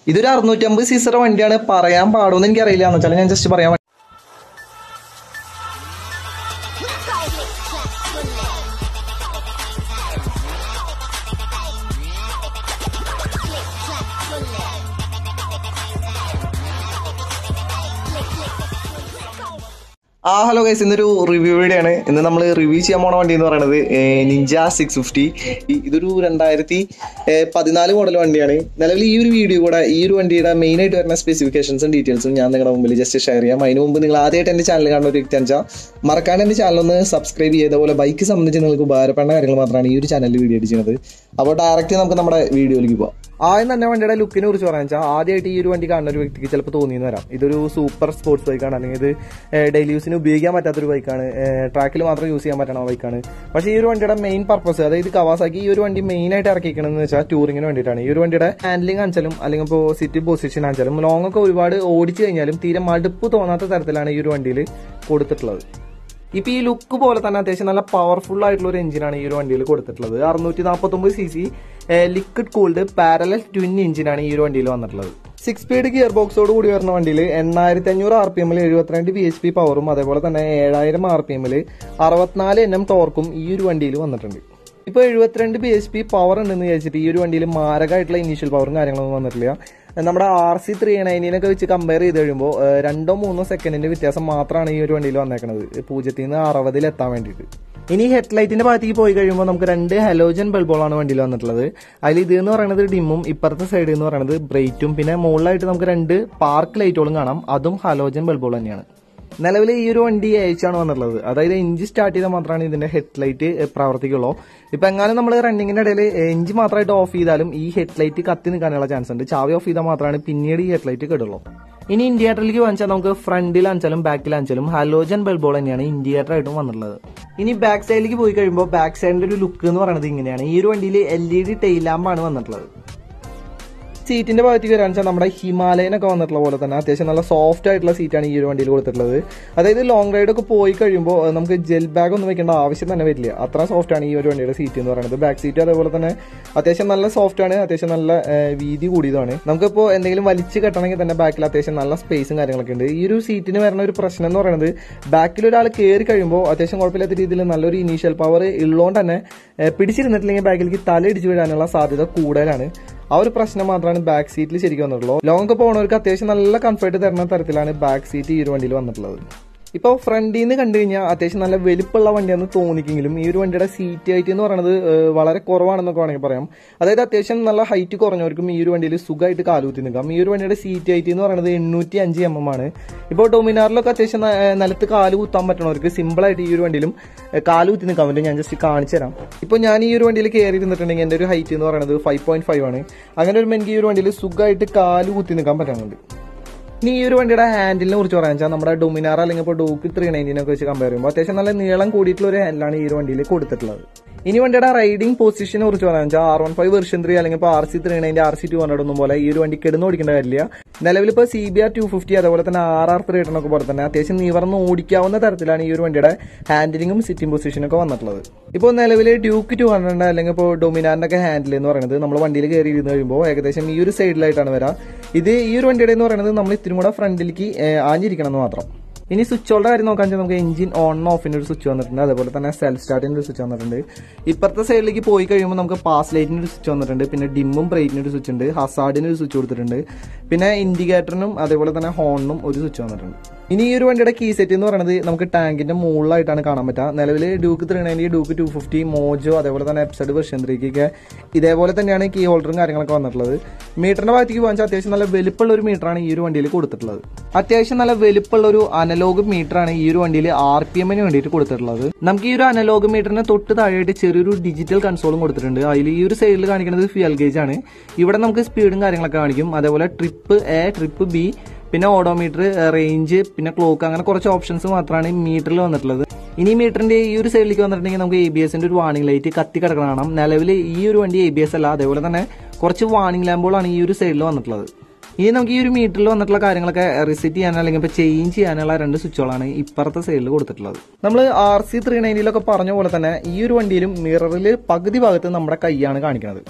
ഇതൊരു അറുന്നൂറ്റമ്പത് സീസർ വണ്ടിയാണ് പറയാൻ പാടുമെന്ന് എനിക്കറിയില്ല എന്ന് വെച്ചാൽ ഞാൻ ജസ്റ്റ് പറയാൻ ആ ഹലോ ഗൈസ് ഇന്നൊരു റിവ്യൂ വീഡിയോയാണ് ഇന്ന് നമ്മൾ റിവ്യൂ ചെയ്യാൻ പോണ വണ്ടി എന്ന് പറയുന്നത് നിഞ്ച സിക്സ് ഫിഫ്റ്റി ഇതൊരു രണ്ടായിരത്തി പതിനാല് മോഡൽ വണ്ടിയാണ് നിലവിൽ ഈ ഒരു വീഡിയോ കൂടെ ഈ ഒരു വണ്ടിയുടെ മെയിൻ ആയിട്ട് വരുന്ന സ്പെസിഫിക്കേഷൻസും ഡീറ്റെയിൽസും ഞാൻ നിങ്ങളുടെ മുമ്പിൽ ജസ്റ്റ് ഷെയർ ചെയ്യാം അതിന് മുമ്പ് നിങ്ങൾ ആദ്യമായിട്ട് എൻ്റെ ചാനൽ കാണുന്ന ഒരു വ്യക്തി വെച്ചാൽ മറക്കാണ്ട് എൻ്റെ ചാനൽ ഒന്ന് സബ്സ്ക്രൈബ് ചെയ്ത പോലെ ബൈക്ക് സംബന്ധിച്ച് നിങ്ങൾക്ക് ഉപകാരപ്പെടുന്ന കാര്യങ്ങൾ മാത്രമാണ് ഈ ഒരു ചാനലിൽ വീഡിയോ ചെയ്യുന്നത് അപ്പോൾ ഡയറക്റ്റ് നമുക്ക് നമ്മുടെ വീഡിയോയിലേക്ക് പോകാം ആദ്യം തന്നെ വണ്ടിയുടെ ലുക്കിനെ കുറിച്ച് പറയാൻ വെച്ചാൽ ആദ്യമായിട്ട് ഈ ഒരു വണ്ടി കാണുന്ന ഒരു വ്യക്തിക്ക് ചിലപ്പോൾ തോന്നിയെന്ന് വരാം ഇതൊരു സൂപ്പർ സ്പോർട്സ് ബൈക്കാണ് അല്ലെങ്കിൽ ഇത് ഡെയിലി യൂസിന് ഉപയോഗിക്കാൻ പറ്റാത്തൊരു ബൈക്കാണ് ട്രാക്കിൽ മാത്രം യൂസ് ചെയ്യാൻ പറ്റണ ബൈക്കാണ് പക്ഷേ ഈ ഒരു വണ്ടിയുടെ മെയിൻ പർപ്പസ് അതായത് കവാസാക്കി ഈ ഒരു വണ്ടി മെയിൻ ആയിട്ട് ഇറക്കിക്കണമെന്ന് വെച്ചാൽ ടൂറിങ്ങിന് വേണ്ടിയിട്ടാണ് ഈ ഒരു വണ്ടിയുടെ ഹാൻഡ്ലിംഗ് ആണെങ്കിലും അല്ലെങ്കിൽ ഇപ്പോൾ സിറ്റി പൊസിഷൻ ആണെങ്കിലും ലോങ് ഒക്കെ ഒരുപാട് ഓടിച്ചു കഴിഞ്ഞാലും തീരെ മടുപ്പ് തോന്നാത്ത തരത്തിലാണ് ഈ ഒരു വണ്ടിയിൽ കൊടുത്തിട്ടുള്ളത് ഇപ്പൊ ഈ ലുക്ക് പോലെ തന്നെ അത്യാവശ്യം നല്ല പവർഫുൾ ആയിട്ടുള്ള ഒരു എഞ്ചിനാണ് ഈ ഒരു വണ്ടിയിൽ കൊടുത്തിട്ടുള്ളത് അറുന്നൂറ്റി നാൽപ്പത്തൊമ്പത് C C liquid cooled parallel twin എഞ്ചിനാണ് ഈ ഒരു വണ്ടിയിൽ വന്നിട്ടുള്ളത് സിക്സ് സ്പീഡ് ഗിയർ ബോക്സോട് കൂടി വരുന്ന വണ്ടിയിൽ എണ്ണായിരത്തി അഞ്ഞൂറ് ആർ പി എമ്മിൽ എഴുപത്തിരണ്ട് ബി എച്ച് പി പവറും അതേപോലെ തന്നെ ഏഴായിരം ആർ പി എമ്മിൽ അറുപത്തിനാല് എൻ എം ടോർക്കും ഈ ഒരു വണ്ടിയിൽ വന്നിട്ടുണ്ട് ഇപ്പോൾ എഴുപത്തിരണ്ട് ബി എച്ച് പി പവർ ഉണ്ടെന്ന് വിചാരിച്ചിട്ട് ഈ ഒരു വണ്ടിയിൽ മാരകമായിട്ടുള്ള ഇനീഷ്യൽ പവറും കാര്യങ്ങളൊന്നും വന്നിട്ടില്ല നമ്മുടെ ആർ സി ത്രീ നയൻറ്റീനൊക്കെ വെച്ച് കമ്പയർ ചെയ്ത് കഴിയുമ്പോൾ രണ്ടോ മൂന്നോ സെക്കൻഡിന്റെ വ്യത്യാസം മാത്രമാണ് ഈ ഒരു വണ്ടിയിൽ വന്നേക്കുന്നത് പൂജ്യത്തിൽ നിന്ന് അറുപതിൽ എത്താൻ വേണ്ടിയിട്ട് ഇനി ഹെഡ്ലൈറ്റിന്റെ ഭാഗത്തേക്ക് പോയി കഴിയുമ്പോൾ നമുക്ക് രണ്ട് ഹലോജൻ ബൾബുകളാണ് വണ്ടിയിൽ വന്നിട്ടുള്ളത് അതിൽ ഇത് എന്ന് പറയുന്നത് ഡിമ്മും ഇപ്പുറത്തെ സൈഡ് എന്ന് പറയുന്നത് ബ്രൈറ്റും പിന്നെ മുകളിലായിട്ട് നമുക്ക് രണ്ട് പാർക്ക് ലൈറ്റുകളും കാണാം അതും ഹലോജൻ ബൾബുകൾ തന്നെയാണ് നിലവിൽ ഈ ഒരു വണ്ടി അയച്ചാണ് വന്നിട്ടുള്ളത് അതായത് എഞ്ചിൻ സ്റ്റാർട്ട് ചെയ്താൽ മാത്രമാണ് ഇതിന്റെ ഹെഡ്ലൈറ്റ് പ്രവർത്തിക്കുള്ളൂ ഇപ്പൊ എങ്ങാനും നമ്മൾ റണ്ണിങ്ങിന്റെ ഇടയിൽ എഞ്ചിൻ മാത്രമായിട്ട് ഓഫ് ചെയ്താലും ഈ ഹെഡ്ലൈറ്റ് കത്തി നിൽക്കാനുള്ള ചാൻസ് ഉണ്ട് ചാവി ഓഫ് ചെയ്താൽ മാത്രമാണ് പിന്നീട് ഈ ഹെഡ്ലൈറ്റ് കെടുള്ളൂ ഇനി ഇൻഡിയേറ്ററിലേക്ക് വാങ്ങിച്ചാൽ നമുക്ക് ഫ്രണ്ടിൽ അഞ്ചാലും ബാക്കിൽ അഞ്ചാലും ഹലോജൻ ബൾബുകൾ തന്നെയാണ് ഇൻഡിയേറ്റർ ആയിട്ടും വന്നിട്ടുള്ളത് ഇനി ബാക്ക് സൈഡിലേക്ക് പോയി കഴിയുമ്പോൾ ബാക്ക് സൈഡിന്റെ ഒരു ലുക്ക് എന്ന് പറയുന്നത് ഇങ്ങനെയാണ് ഈ ഒരു വണ്ടിയിൽ എൽ ഇ ഡി ടെയിൽ ലാമ്പാണ് വന്നിട്ടുള്ളത് സീറ്റിന്റെ ഭാഗത്തേക്ക് വരാൻ വെച്ചാൽ നമ്മുടെ ഹിമാലയനൊക്കെ വന്നിട്ടുള്ള പോലെ തന്നെ അത്യാവശ്യം നല്ല സോഫ്റ്റ് ആയിട്ടുള്ള സീറ്റാണ് ഈ ഒരു വണ്ടിയിൽ കൊടുത്തിട്ടുള്ളത് അതായത് ലോങ് റൈഡ് ഒക്കെ പോയി കഴിയുമ്പോൾ അഹ് നമുക്ക് ജെൽ ബാഗ് ഒന്നും വെക്കേണ്ട ആവശ്യം തന്നെ വരില്ല അത്ര സോഫ്റ്റ് ആണ് ഈ ഒരു വണ്ടിയുടെ സീറ്റ് എന്ന് പറയുന്നത് ബാക്ക് സീറ്റ് അതേപോലെ തന്നെ അത്യാവശ്യം നല്ല സോഫ്റ്റ് ആണ് അത്യാവശ്യം നല്ല ഏഹ്, വീതി കൂടിയതാണ് നമുക്കിപ്പോൾ എന്തെങ്കിലും വലിച്ച് കെട്ടണമെങ്കിൽ തന്നെ ബാക്കിൽ അത്യാവശ്യം നല്ല സ്പേസും കാര്യങ്ങളൊക്കെ ഉണ്ട് ഈ ഒരു സീറ്റിന് വരുന്ന ഒരു പ്രശ്നം എന്ന് പറയുന്നത് ബാക്കിൽ ഒരാൾ കയറി കഴിയുമ്പോൾ അത്യാവശ്യം കുഴപ്പമില്ലാത്ത രീതിയിൽ നല്ലൊരു ഇനീഷ്യൽ പവർ ഉള്ളതുകൊണ്ട് തന്നെ ഏഹ്, പിടിച്ചിരുന്നിട്ടില്ലെങ്കിൽ ബാക്കിലേക്ക് തല ഇടിച്ചു വീഴാനുള്ള സാധ്യത കൂടുതലാണ് ആ ഒരു പ്രശ്നം മാത്രമാണ് ബാക്ക് സീറ്റിൽ ശരിക്കും വന്നിട്ടുള്ളൂ ലോങ് ഒക്കെ പോകുന്നവർക്ക് അത്യാവശ്യം നല്ല കംഫർട്ട് തരുന്ന തരത്തിലാണ് ബാക്ക് സീറ്റ് ഈ ഒരു വണ്ടിയിൽ വന്നിട്ടുള്ളത് ഇപ്പോൾ ഫ്രണ്ടിൽ നിന്ന് കണ്ടു കഴിഞ്ഞാൽ അത്യാവശ്യം നല്ല വലിപ്പമുള്ള വണ്ടിയാണെന്ന് തോന്നിക്കെങ്കിലും ഈ ഒരു വണ്ടിയുടെ സീറ്റ് ഹൈറ്റ് എന്ന് പറയുന്നത് ഏഹ്, വളരെ കുറവാണെന്നൊക്കെ വേണമെങ്കിൽ പറയാം അതായത് അത്യാവശ്യം നല്ല ഹൈറ്റ് കുറഞ്ഞവർക്കും ഈ ഒരു വണ്ടിയിൽ സുഖമായിട്ട് കാലുകുത്തി നിൽക്കാം ഈ ഒരു വണ്ടിയുടെ സീറ്റ് ഹൈറ്റ് എന്ന് പറയുന്നത് എണ്ണൂറ്റി അഞ്ച് എം എം ആണ് ഇപ്പോൾ ഡൊമിനാറിലൊക്കെ അത്യാവശ്യം ന- ഏഹ്, നിലത്ത് കാല് കുത്താൻ പറ്റുന്നവർക്ക് സിമ്പിളായിട്ട് ഈ ഒരു വണ്ടിയിലും ഏഹ്, കാല് കുത്തി നിൽക്കാൻ പറ്റും ഞാൻ ജസ്റ്റ് കാണിച്ചു തരാം ഇപ്പോൾ ഞാൻ ഈ ഒരു വണ്ടിയിൽ കയറി ഇരുന്നിട്ടുണ്ടെങ്കിൽ എൻ്റെ ഒരു ഹൈറ്റ് എന്ന് പറയുന്നത് ഫൈവ് പോയിന്റ് ഫൈവ് ആണ് അങ്ങനെ ഒരു എനിക്ക് ഈ ഒരു വണ്ടിയിൽ സുഖമായിട്ട് കാല് കുത്തി നിൽക്കാൻ പറ്റുന്നുണ്ട് ഇനി ഈ ഒരു വണ്ടിയുടെ ഹാൻഡിലിനെ കുറിച്ച് പറയാൻ വെച്ചാൽ നമ്മുടെ ഡൊമിനാർ അല്ലെങ്കിൽ ഇപ്പോൾ ഡോക്ക് ത്രീ നയൻറ്റീനൊക്കെ വെച്ച് കമ്പയർ ചെയ്യുമ്പോൾ അത്യാവശ്യം നല്ല നീളം കൂടിയിട്ടുള്ള ഒരു ഹാൻഡിലാണ് ഈ ഒരു വണ്ടിയിൽ കൊടുത്തിട്ടുള്ളത് ഇനി വണ്ടിയുടെ റൈഡിംഗ് പൊസിഷനെ കുറിച്ച് പറയാൻ വെച്ചാൽ R one five version three അല്ലെങ്കിൽ ഇപ്പോൾ R C three ninety R C two hundred ഒന്നും പോലെ ഈ ഒരു വണ്ടി കിടന്ന് ഓടിക്കേണ്ട കാര്യമില്ല നിലവിൽ ഇപ്പോൾ C B R two fifty അതുപോലെ തന്നെ ആർ ആർ ത്രീ ഒക്കെ പോലെ തന്നെ അത്യാവശ്യം നിവർന്ന് ഓടിക്കാവുന്ന തരത്തിലാണ് ഈ ഒരു വണ്ടിയുടെ ഹാൻഡിലിങ്ങും സിറ്റിംഗ് പൊസിഷനും ഒക്കെ വന്നിട്ടുള്ളത് ഇപ്പോൾ നിലവിൽ ഡ്യൂക്ക് ടു ഹൺഡ്രഡ് അല്ലെങ്കിൽ ഇപ്പോൾ ഡൊമിനാറിന്റെ ഒക്കെ ഹാൻഡിൽ എന്ന് പറയുന്നത് നമ്മൾ വണ്ടിയിൽ കയറി ഇരുന്ന് കഴിയുമ്പോൾ ഏകദേശം ഈ ഒരു സൈഡിലായിട്ടാണ് വരാം ഇത് ഈ ഒരു വണ്ടിയുടെ എന്ന് പറയുന്നത് നമ്മൾ ഇത്തിരി കൂടെ ഫ്രണ്ടിലേക്ക് ഏഹ്, ആഞ്ഞിരിക്കണം എന്ന് മാത്രം ഇനി സ്വിച്ചുകളുടെ കാര്യം നോക്കാൻ വെച്ചാൽ നമുക്ക് എഞ്ചിൻ ഓൺ ഓഫിന്റെ ഒരു സ്വിച്ച് വന്നിട്ടുണ്ട് അതേപോലെ തന്നെ സെൽഫ് സ്റ്റാർട്ടിന്റെ ഒരു സ്വിച്ച് വന്നിട്ടുണ്ട് ഇപ്പുറത്തെ സൈഡിലേക്ക് പോയി കഴിയുമ്പോൾ നമുക്ക് പാസ് ലൈറ്റിന് ഒരു സ്വിച്ച് വന്നിട്ടുണ്ട് പിന്നെ ഡിമ്മും ബ്രൈറ്റിന് ഒരു സ്വിച്ച് ഉണ്ട് ഹസാർഡിന് ഒരു സ്വിച്ച് കൊടുത്തിട്ടുണ്ട് പിന്നെ ഇൻഡിക്കേറ്ററിനും അതേപോലെ തന്നെ ഹോണിനും ഒരു സ്വിച്ച് വന്നിട്ടുണ്ട് ഇനി ഈ ഒരു വണ്ടിയുടെ കീ സെറ്റ് എന്ന് പറയുന്നത് നമുക്ക് ടാങ്കിന്റെ മുകളിലായിട്ടാണ് കാണാൻ പറ്റുക നിലവിൽ Duke three ninety Duke two fifty Mojo അതേപോലെ തന്നെ എപ്സൈഡ് വെർഷൻ ത്രീക്കൊക്കെ ഇതേപോലെ തന്നെയാണ് കീ ഹോൾഡറും കാര്യങ്ങളൊക്കെ വന്നിട്ടുള്ളത് മീറ്ററിന്റെ ഭാഗത്തേക്ക് പോകാൻ അത്യാവശ്യം നല്ല വലിപ്പമുള്ള ഒരു മീറ്ററാണ് ഈ ഒരു വണ്ടിയിൽ കൊടുത്തിട്ടുള്ളത് അത്യാവശ്യം നല്ല വലിപ്പമുള്ള ഒരു അനലോഗ് മീറ്ററാണ് ഈ ഒരു വണ്ടിയിൽ ആർ പി എമ്മിന് വേണ്ടിയിട്ട് കൊടുത്തിട്ടുള്ളത് നമുക്ക് ഈ ഒരു അനലോഗ് മീറ്ററിന് തൊട്ട് താഴെയായിട്ട് ചെറിയൊരു ഡിജിറ്റൽ കൺസോളും കൊടുത്തിട്ടുണ്ട് അതിൽ ഈ ഒരു സൈഡിൽ കാണിക്കുന്നത് ഫ്യൂൽ ഗേജ് ആണ് ഇവിടെ നമുക്ക് സ്പീഡും കാര്യങ്ങളൊക്കെ കാണിക്കും അതേപോലെ ട്രിപ്പ് എ ട്രിപ്പ് ബി പിന്നെ ഓഡോമീറ്റർ റേഞ്ച് പിന്നെ ക്ലോക്ക് അങ്ങനെ കുറച്ച് ഓപ്ഷൻസ് മാത്രമാണ് ഈ മീറ്ററിൽ വന്നിട്ടുള്ളത് ഇനി മീറ്ററിന്റെ ഈ ഒരു സൈഡിലേക്ക് വന്നിട്ടുണ്ടെങ്കിൽ നമുക്ക് എ ബി എസിന്റെ ഒരു വാണിംഗ് ലൈറ്റ് കത്തി കിടക്കണം കാണാം നിലവിൽ ഈ ഒരു വണ്ടി എ ബി എസ് അല്ല അതേപോലെ തന്നെ കുറച്ച് വാണിംഗ് ലാമ്പുകളാണ് ഈ ഒരു സൈഡിൽ വന്നിട്ടുള്ളത് ഇനി നമുക്ക് ഈ ഒരു മീറ്ററിൽ വന്നിട്ടുള്ള കാര്യങ്ങളൊക്കെ റിസെറ്റ് ചെയ്യാൻ അല്ലെങ്കിൽ ഇപ്പോൾ ചേഞ്ച് ചെയ്യാനുള്ള രണ്ട് സ്വിച്ചുകളാണ് ഇപ്പുറത്തെ സൈഡിൽ കൊടുത്തിട്ടുള്ളത് നമ്മൾ ആർ സി ത്രീ നയൻറ്റിയിലൊക്കെ പറഞ്ഞ പോലെ തന്നെ ഈ ഒരു വണ്ടിയിലും മിററിൽ പകുതി ഭാഗത്ത് നമ്മുടെ കൈയാണ് കാണിക്കുന്നത്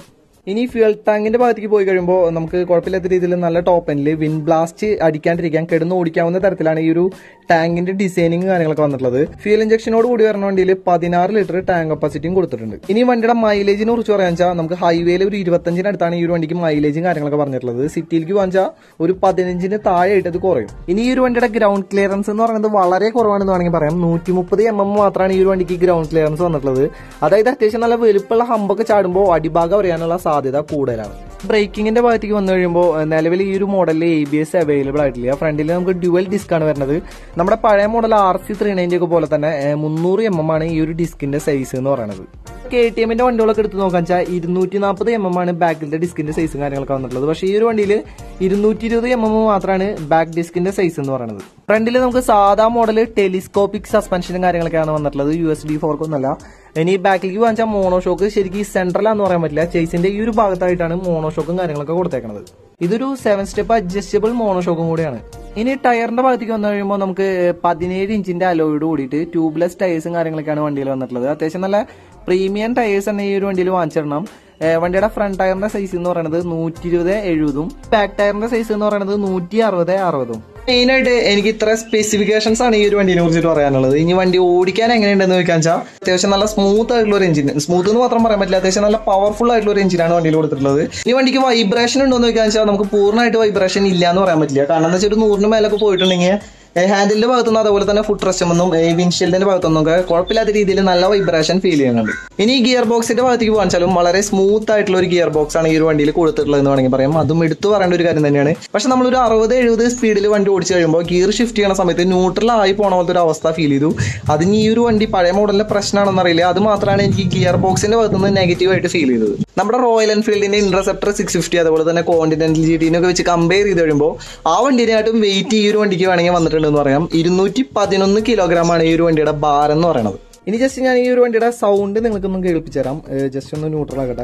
ഇനി ഫ്യൂൽ ടാങ്കിന്റെ ഭാഗത്തേക്ക് പോയി കഴിയുമ്പോൾ നമുക്ക് കുഴപ്പമില്ലാത്ത രീതിയിൽ നല്ല ടോപ്പ് എൻഡിൽ വിൻ ബ്ലാസ്റ്റ് അടിക്കാണ്ടിരിക്കാൻ കിടന്ന് ഓടിക്കാവുന്ന തരത്തിലാണ് ഈ ഒരു ടാങ്കിന്റെ ഡിസൈനിങ് കാര്യങ്ങളൊക്കെ വന്നിട്ടുള്ളത് ഫ്യൂൽ ഇഞ്ചക്ഷനോട് കൂടി വരുന്ന വണ്ടിയിൽ പതിനാറ് ലിറ്റർ ടാങ്ക് കപ്പാസിറ്റിയും കൊടുത്തിട്ടുണ്ട് ഇനി വണ്ടിയുടെ മൈലേജിനെ കുറിച്ച് പറയാൻ വെച്ചാൽ നമുക്ക് ഹൈവേയിൽ ഒരു ഇരുപത്തഞ്ചിനടുത്താണ് ഈ ഒരു വണ്ടിക്ക് മൈലേജും കാര്യങ്ങളൊക്കെ പറഞ്ഞിട്ടുള്ളത് സിറ്റിയിലേക്ക് വാങ്ങിച്ചാൽ ഒരു പതിനഞ്ചിന് താഴെയായിട്ട് അത് കുറയും ഇനി ഈ ഒരു വണ്ടിയുടെ ഗ്രൗണ്ട് ക്ലിയറൻസ് എന്ന് പറയുന്നത് വളരെ കുറവാണെന്ന് വേണമെങ്കിൽ പറയാം നൂറ്റി മുപ്പത് എം എം മാത്രമാണ് ഈ ഒരു വണ്ടിക്ക് ഗ്രൗണ്ട് ക്ലിയറൻസ് വന്നിട്ടുള്ളത് അതായത് അത്യാവശ്യം നല്ല വലുപ്പമുള്ള ഹമ്പൊക്കെ ചാടുമ്പോൾ അടിഭാഗം അറിയാനുള്ള സാധ്യത കൂടുതലാണ് ബ്രേക്കിങ്ങിന്റെ ഭാഗത്തേക്ക് വന്നു കഴിയുമ്പോൾ നിലവിൽ ഈ ഒരു മോഡലിൽ എ ബി എസ് അവൈലബിൾ ആയിട്ടില്ല ഫ്രണ്ടിൽ നമുക്ക് ഡ്യുവൽ ഡിസ്ക് ആണ് വരുന്നത് നമ്മുടെ പഴയ model R C three ninety ഒക്കെ പോലെ തന്നെ മുന്നൂറ് എം എം ആണ് ഈ ഒരു ഡിസ്കിന്റെ സൈസ് എന്ന് പറയുന്നത് കെ ടി എമ്മിന്റെ വണ്ടികളൊക്കെ എടുത്ത് നോക്കാൻ വെച്ചാൽ ഇരുന്നൂറ്റി നാൽപ്പത് എം എം ആണ് ബാക്കിലത്തെ ഡിസ്കിന്റെ സൈസും കാര്യങ്ങളൊക്കെ വന്നിട്ടുള്ളത് പക്ഷേ ഈ ഒരു വണ്ടിയിൽ ഇരുന്നൂറ്റി ഇരുപത് എം എം മാത്രമാണ് ബാക്ക് ഡിസ്കിന്റെ സൈസ് എന്ന് പറയുന്നത് ഫ്രണ്ടിൽ നമുക്ക് സാധാ മോഡൽ ടെലിസ്കോപ്പിക് സസ്പെൻഷനും കാര്യങ്ങളൊക്കെയാണ് വന്നിട്ടുള്ളത് യു എസ് ഡി ഫോർക്കൊന്നല്ല ഇനി ബാക്കിലേക്ക് വാങ്ങിച്ചാൽ മോണോഷോക്ക് ശരിക്കും സെൻട്രലാന്ന് പറയാൻ പറ്റില്ല ചേസിന്റെ ഈ ഒരു ഭാഗത്തായിട്ടാണ് മോണോഷോക്കും കാര്യങ്ങളൊക്കെ കൊടുത്തേക്കുന്നത് ഇതൊരു സെവൻ സ്റ്റെപ്പ് അഡ്ജസ്റ്റബിൾ മോണോഷോക്കും കൂടിയാണ് ഇനി ടയറിന്റെ ഭാഗത്തേക്ക് വന്നു കഴിയുമ്പോൾ നമുക്ക് പതിനേഴ് ഇഞ്ചിന്റെ അലോയിഡ് കൂടിയിട്ട് ട്യൂബ്ലെസ് ടയേഴ്സും കാര്യങ്ങളൊക്കെയാണ് വണ്ടിയിൽ വന്നിട്ടുള്ളത് അത്യാവശ്യം നല്ല പ്രീമിയം ടയേഴ്സ് തന്നെ ഈ ഒരു വണ്ടിയിൽ വാങ്ങിച്ചിടണം വണ്ടിയുടെ ഫ്രണ്ട് ടയറിന്റെ സൈസ് എന്ന് പറയുന്നത് നൂറ്റി ഇരുപത് എഴുപതും ബാക്ക് ടയറിന്റെ സൈസ് എന്ന് പറയുന്നത് നൂറ്റി അറുപത് അറുപതും മെയിൻ ആയിട്ട് എനിക്ക് ഇത്ര സ്പെസിഫിക്കേഷൻസ് ആണ് ഈ ഒരു വണ്ടിനെ കുറിച്ചിട്ട് പറയാനുള്ളത് ഇനി വണ്ടി ഓടിക്കാൻ എങ്ങനെയുണ്ടെന്ന് ചോദിക്കാൻ വെച്ചാൽ അത്യാവശ്യം നല്ല സ്മൂത്ത് ആയിട്ടുള്ള ഒരു എഞ്ചിൻ സ്മൂത്ത് എന്ന് മാത്രം പറയാൻ പറ്റില്ല അത്യാവശ്യം നല്ല പവർഫുൾ ആയിട്ടുള്ള ഒരു എഞ്ചിനാണ് വണ്ടിയിൽ കൊടുത്തിട്ടുള്ളത് ഈ വണ്ടിക്ക് വൈബ്രേഷൻ ഉണ്ടോ എന്ന് ചോദിക്കാൻ വെച്ചാൽ നമുക്ക് പൂർണ്ണമായിട്ട് വൈബ്രേഷൻ ഇല്ല എന്ന് പറയാൻ പറ്റില്ല കാരണം എന്താ വെച്ചാൽ ഒരു നൂറിന് മേലൊക്കെ പോയിട്ടുണ്ടെങ്കിൽ ഹാൻഡിലിന്റെ ഭാഗത്തുനിന്ന് അതുപോലെ തന്നെ ഫുഡ് റെസ്റ്റുമെന്നും വിൻഷീൽഡിന്റെ ഭാഗത്തുനിന്നും ഒക്കെ കുഴപ്പമില്ലാത്ത രീതിയിൽ നല്ല വൈബ്രേഷൻ ഫീൽ ചെയ്യുന്നുണ്ട് ഇനി ഗിയർ ബോക്സിന്റെ ഭാഗത്തേക്ക് പോകാൻ വളരെ സ്മൂത്ത് ആയിട്ടുള്ള ഒരു ഗിയർ ബോക്സ് ആണ് ഈ ഒരു വണ്ടിയിൽ കൊടുത്തിട്ടുള്ളത് എന്ന് വേണമെങ്കിൽ പറയാം അതും എടുത്തു പറയേണ്ട ഒരു കാര്യം തന്നെയാണ് പക്ഷെ നമ്മൾ ഒരു അറുപത് എഴുപത് സ്പീഡിൽ വണ്ടി ഓടിച്ചു കഴിയുമ്പോൾ ഗിയർ ഷിഫ്റ്റ് ചെയ്യുന്ന സമയത്ത് ന്യൂട്രൽ ആയി പോണ പോലത്തെ ഒരു അവസ്ഥ ഫീൽ ചെയ്തു അതിന് ഈ ഒരു വണ്ടി പഴയ മോഡലിന്റെ പ്രശ്നമാണെന്ന് അറിയില്ല അത് മാത്രമാണ് എനിക്ക് ഗിയർ ബോക്സിന്റെ ഭാഗത്തുനിന്ന് നെഗറ്റീവ് ആയിട്ട് ഫീൽ ചെയ്തത് നമ്മുടെ റോയൽ എൻഫീൽഡിന്റെ ഇന്റർസെപ്റ്റർ സിക്സ് ഫിഫ്റ്റി അതുപോലെ തന്നെ കോണ്ടിനെന്റൽ ജി ടിനൊക്കെ വെച്ച് കമ്പയർ ചെയ്ത് കഴിയുമ്പോൾ ആ വണ്ടിനെയായിട്ടും വെയിറ്റ് ഈ ഒരു വണ്ടിക്ക് വേണമെങ്കിൽ വന്നിട്ടുണ്ടെന്ന് പറയാം ഇരുന്നൂറ്റി പതിനൊന്ന് കിലോഗ്രാം ആണ് ഈ ഒരു വണ്ടിയുടെ ഭാരം എന്ന് പറയുന്നത് ഇനി ജസ്റ്റ് ഞാൻ ഈ ഒരു വണ്ടിയുടെ സൗണ്ട് നിങ്ങൾക്കൊന്നും കേൾപ്പിച്ചു തരാം ജസ്റ്റ് ഒന്ന് ന്യൂട്രൽ ആകട്ടെ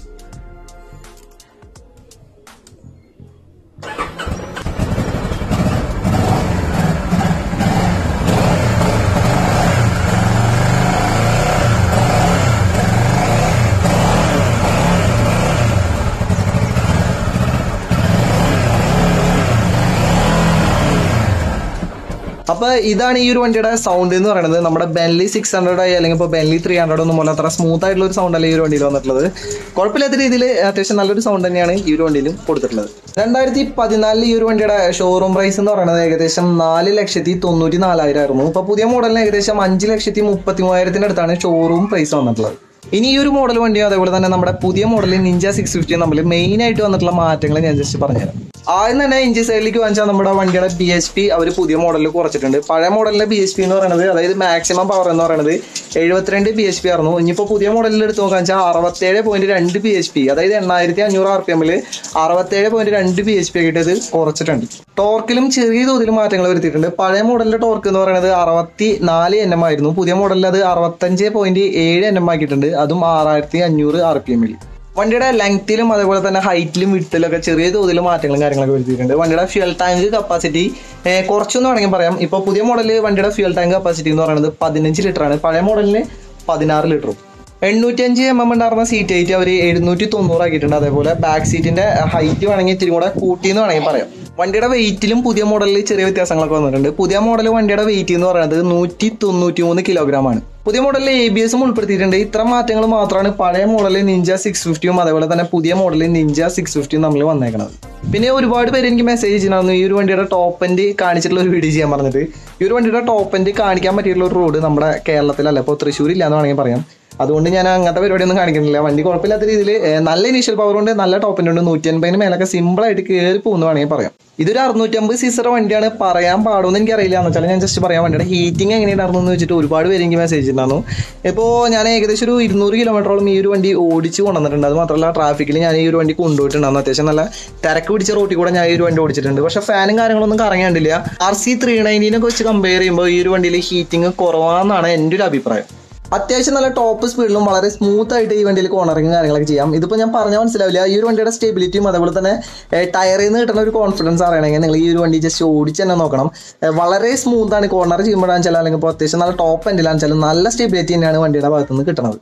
അപ്പൊ ഇതാണ് ഈ ഒരു വണ്ടിയുടെ സൗണ്ട് എന്ന് പറയുന്നത് നമ്മുടെ ബെൻലി സിക്സ് ഹൺഡ്രഡ് ആയി അല്ലെങ്കിൽ ഇപ്പോൾ ബെൻലി ത്രീ ഹൺഡ്രഡ് ഒന്നും പോലെ അത്ര സ്മൂത്ത് ആയിട്ടുള്ള ഒരു സൗണ്ട് അല്ല ഈ ഒരു വണ്ടിയിൽ വന്നിട്ടുള്ളത് കുഴപ്പമില്ലാത്ത രീതിയിൽ അത്യാവശ്യം നല്ലൊരു സൗണ്ട് തന്നെയാണ് ഈ ഒരു വണ്ടിയിലും കൊടുത്തിട്ടുള്ളത് രണ്ടായിരത്തി പതിനാലിൽ ഈ ഒരു വണ്ടിയുടെ ഷോറൂം പ്രൈസ് എന്ന് പറയുന്നത് ഏകദേശം നാല് ലക്ഷത്തി തൊണ്ണൂറ്റി നാലായിരം ആയിരുന്നു ഇപ്പൊ പുതിയ മോഡലിന് ഏകദേശം അഞ്ച് ലക്ഷത്തി മുപ്പത്തി മൂവായിരത്തിനടുത്താണ് ഷോറൂം പ്രൈസ് വന്നിട്ടുള്ളത് ഇനി ഈ ഒരു മോഡൽ വണ്ടിയും അതേപോലെ തന്നെ നമ്മുടെ പുതിയ മോഡൽ നിഞ്ച സിക്സ് ഫിഫ്റ്റി തമ്മിൽ മെയിൻ ആയിട്ട് വന്നിട്ടുള്ള മാറ്റങ്ങൾ ഞാൻ ജസ്റ്റ് പറഞ്ഞുതരാം ആദ്യം തന്നെ ഇഞ്ചി സൈഡിലേക്ക് വാങ്ങിച്ചാൽ നമ്മുടെ വണ്ടിയുടെ ബി എച്ച് പി അവർ പുതിയ മോഡലിൽ കുറച്ചിട്ടുണ്ട് പഴയ മോഡലിലെ ബി എച്ച് പി എന്ന് പറയുന്നത് അതായത് മാക്സിമം പവർ എന്ന് പറയുന്നത് എഴുപത്തിരണ്ട് ബി എച്ച് പി ആയിരുന്നു ഇനിയിപ്പോൾ പുതിയ മോഡലിൽ എടുത്ത് നോക്കാൻ വെച്ചാൽ അറുപത്തേഴ് പോയിന്റ് രണ്ട് ബി എച്ച് പി അതായത് എണ്ണായിരത്തി അഞ്ഞൂറ് ആർ പി എമ്മിൽ അറുപത്തേഴ് പോയിന്റ് രണ്ട് ബി എച്ച് പി ആയിട്ട് ഇത് കുറച്ചിട്ടുണ്ട് ടോർക്കിലും ചെറിയ തോതിൽ മാറ്റങ്ങൾ വരുത്തിയിട്ടുണ്ട് പഴയ മോഡലിന്റെ ടോർക്ക് എന്ന് പറയുന്നത് അറുപത്തി നാല് എൻ എം ആയിരുന്നു പുതിയ മോഡലിൽ അത് അറുപത്തഞ്ച് പോയിന്റ് ഏഴ് എൻ എം ആക്കിയിട്ടുണ്ട് അതും ആറായിരത്തി അഞ്ഞൂറ് ആർ പി എമ്മിൽ വണ്ടിയുടെ ലെങ്ത്തിലും അതേപോലെ തന്നെ ഹൈറ്റിലും വിട്ടിലൊക്കെ ചെറിയ തോതിൽ മാറ്റങ്ങളും കാര്യങ്ങളൊക്കെ വരുത്തിയിട്ടുണ്ട് വണ്ടിയുടെ ഫ്യൂൽ ടാങ്ക് കപ്പാസിറ്റി കുറച്ചൊന്നും വേണമെങ്കിൽ പറയാം ഇപ്പോൾ പുതിയ മോഡലിൽ വണ്ടിയുടെ ഫ്യൂൽ ടാങ്ക് കപ്പാസിറ്റി എന്ന് പറയുന്നത് പതിനഞ്ച് ലിറ്റർ ആണ് പഴയ മോഡലിന് പതിനാറ് ലിറ്ററും എണ്ണൂറ്റഞ്ച് എം എം ഉണ്ടായിരുന്ന സീറ്റ് ഹൈറ്റ് അവർ എഴുന്നൂറ്റി തൊണ്ണൂറാക്കിയിട്ടുണ്ട് അതേപോലെ ബാക്ക് സീറ്റിന്റെ ഹൈറ്റ് വേണമെങ്കിൽ ഇത്തിരി കൂടെ കൂട്ടി എന്ന് വേണമെങ്കിൽ പറയാം വണ്ടിയുടെ വെയിറ്റിലും പുതിയ മോഡലിൽ ചെറിയ വ്യത്യാസങ്ങളൊക്കെ വന്നിട്ടുണ്ട് പുതിയ മോഡൽ വണ്ടിയുടെ വെയിറ്റ് എന്ന് പറയുന്നത് നൂറ്റി തൊണ്ണൂറ്റി മൂന്ന് കിലോഗ്രാം ആണ് പുതിയ മോഡലിൽ എ ബി എസും ഉൾപ്പെടുത്തിയിട്ടുണ്ട് ഇത്ര മാറ്റങ്ങൾ മാത്രമാണ് പഴയ മോഡലിൽ നിഞ്ച സിക്സ് ഫിഫ്റ്റിയും അതേപോലെ തന്നെ പുതിയ മോഡലിൽ നിഞ്ച സിക്സ് ഫിഫ്റ്റിയും തമ്മിൽ വന്നേക്കുന്നത് പിന്നെ ഒരുപാട് പേര് എനിക്ക് മെസ്സേജ് ചെയ്തിട്ടുണ്ടായിരുന്നു ഈ ഒരു വണ്ടിയുടെ ടോപ്പ് എൻഡ് കാണിച്ചിട്ടുള്ള ഒരു വീഡിയോ ചെയ്യാൻ പറഞ്ഞിട്ട് ഈ ഒരു വണ്ടിയുടെ ടോപ്പ് എൻഡ് കാണിക്കാൻ പറ്റിയിട്ടുള്ള ഒരു റോഡ് നമ്മുടെ കേരളത്തിലല്ല ഇപ്പോൾ തൃശ്ശൂർ ഇല്ലാന്ന് വേണമെങ്കിൽ പറയാം അതുകൊണ്ട് ഞാൻ അങ്ങനത്തെ പരിപാടിയൊന്നും കാണിക്കുന്നില്ല വണ്ടി കുഴപ്പമില്ലാത്ത രീതിയിൽ നല്ല ഇനീഷ്യൽ പവർ ഉണ്ട് നല്ല ടോപ്പിൻ്റെ ഉണ്ട് നൂറ്റി അൻപതിന് മേലൊക്കെ സിമ്പിൾ ആയിട്ട് കയറി പോകുന്നു വേണമെങ്കിൽ പറയാം ഇതൊരു അറുന്നൂറ്റമ്പത് സീസർ വണ്ടിയാണ് പറയാൻ പാടുമെന്ന് എനിക്കറിയില്ല എന്ന് വെച്ചാൽ ഞാൻ ജസ്റ്റ് പറയാം വണ്ടിയുടെ ഹീറ്റിംഗ് എങ്ങനെയുണ്ടായിരുന്നു എന്ന് വെച്ചിട്ട് ഒരുപാട് പേര് എനിക്ക് മെസ്സേജ് ചെയ്തിട്ടുണ്ടായിരുന്നു ഇപ്പോൾ ഞാൻ ഏകദേശം ഒരു ഇരുന്നൂറ് കിലോമീറ്ററോളം ഈ ഒരു വണ്ടി ഓടിച്ച് കൊണ്ടുവന്നിട്ടുണ്ട് അത് മാത്രമല്ല ട്രാഫിക്കിൽ ഞാൻ ഈ ഒരു വണ്ടി കൊണ്ടുപോയിട്ടുണ്ടായിരുന്നു അത്യാവശ്യം നല്ല തിരക്ക് പിടിച്ച റോട്ടിൽ കൂടെ ഞാൻ ഈ ഒരു വണ്ടി ഓടിച്ചിട്ടുണ്ട് പക്ഷെ ഫാനും കാര്യങ്ങളൊന്നും കറങ്ങാണ്ടില്ല ആർ സി ത്രീ നയൻറ്റീനൊക്കെ വെച്ച് കമ്പയർ ചെയ്യുമ്പോൾ ഈ ഒരു വണ്ടിയിൽ ഹീറ്റിംഗ് കുറവാണെന്നാണ് എൻ്റെ ഒരു അഭിപ്രായം അത്യാവശ്യം നല്ല ടോപ്പ് സ്പീഡിലും വളരെ സ്മൂത്ത് ആയിട്ട് ഈ വണ്ടിയിൽ കോണറിങ് കാര്യങ്ങളൊക്കെ ചെയ്യാം ഇതിപ്പോൾ ഞാൻ പറഞ്ഞാൽ മനസ്സിലാവില്ല ഈ ഒരു വണ്ടിയുടെ സ്റ്റെബിലിറ്റിയും അതേപോലെ തന്നെ ടയറിൽ നിന്ന് കിട്ടുന്ന ഒരു കോൺഫിഡൻസ് അറിയണമെങ്കിൽ നിങ്ങൾ ഈ ഒരു വണ്ടി ജസ്റ്റ് ഓടിച്ച് തന്നെ നോക്കണം വളരെ സ്മൂത്ത് ആണ് കോർണർ ചെയ്യുമ്പോഴാണെന്ന് വെച്ചാൽ അല്ലെങ്കിൽ ഇപ്പോൾ അത്യാവശ്യം നല്ല ടോപ്പ് എൻഡിലാണെന്ന് വെച്ചാൽ നല്ല സ്റ്റെബിലിറ്റി തന്നെയാണ് വണ്ടിയുടെ ഭാഗത്ത് നിന്ന് കിട്ടുന്നത്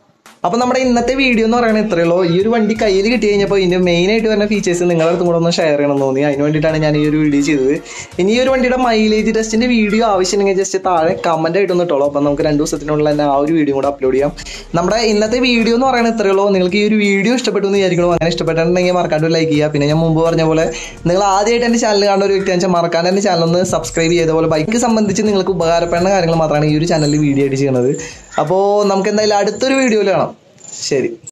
അപ്പോൾ നമ്മുടെ ഇന്നത്തെ വീഡിയോ എന്ന് പറയുന്നത് ഇത്രയേ ഉള്ളൂ ഈ ഒരു വണ്ടി കയ്യിൽ കിട്ടി കഴിഞ്ഞപ്പോൾ ഇതിൻ്റെ മെയിൻ ആയിട്ട് വരുന്ന ഫീച്ചേഴ്സ് നിങ്ങളുടെ അടുത്തും കൂടെ ഒന്ന് ഷെയർ ചെയ്യണം എന്ന് തോന്നി അതിന് വേണ്ടിയിട്ടാണ് ഞാൻ ഈ ഒരു വീഡിയോ ചെയ്തത് ഇനി ഈ ഒരു വണ്ടിയുടെ മൈലേജ് ടെസ്റ്റിന്റെ വീഡിയോ ആവശ്യമുണ്ടെങ്കിൽ ജസ്റ്റ് താഴെ കമന്റ് ആയിട്ട് ഒന്ന് ഇട്ടോളൂ അപ്പോൾ നമുക്ക് രണ്ട് ദിവസത്തിനുള്ളിൽ തന്നെ ആ ഒരു വീഡിയോ കൂടെ അപ്ലോഡ് ചെയ്യാം നമ്മുടെ ഇന്നത്തെ വീഡിയോ എന്ന് പറയുന്നത് ഇത്രയേ ഉള്ളൂ നിങ്ങൾക്ക് ഈ ഒരു വീഡിയോ ഇഷ്ടപ്പെട്ടു എന്ന് വിചാരിക്കണോ അങ്ങനെ ഇഷ്ടപ്പെട്ടിട്ടുണ്ടെങ്കിൽ മറക്കാണ്ട് ലൈക്ക് ചെയ്യുക പിന്നെ ഞാൻ മുമ്പ് പറഞ്ഞ പോലെ നിങ്ങൾ ആദ്യമായിട്ട് എൻ്റെ ചാനൽ കാണുന്ന ഒരു വ്യക്തി വെച്ചാൽ മറക്കാണ്ട് എൻ്റെ ചാനൽ ഒന്ന് സബ്സ്ക്രൈബ് ചെയ്ത പോലെ ബൈക്ക് സംബന്ധിച്ച് നിങ്ങൾക്ക് ഉപകാരപ്പെടുന്ന കാര്യങ്ങൾ മാത്രമാണ് ഈ ഒരു ചാനലിൽ വീഡിയോ ആയിട്ട് ചെയ്യുന്നത് അപ്പോൾ നമുക്ക് എന്തായാലും അടുത്തൊരു വീഡിയോയിൽ കാണാം ശരി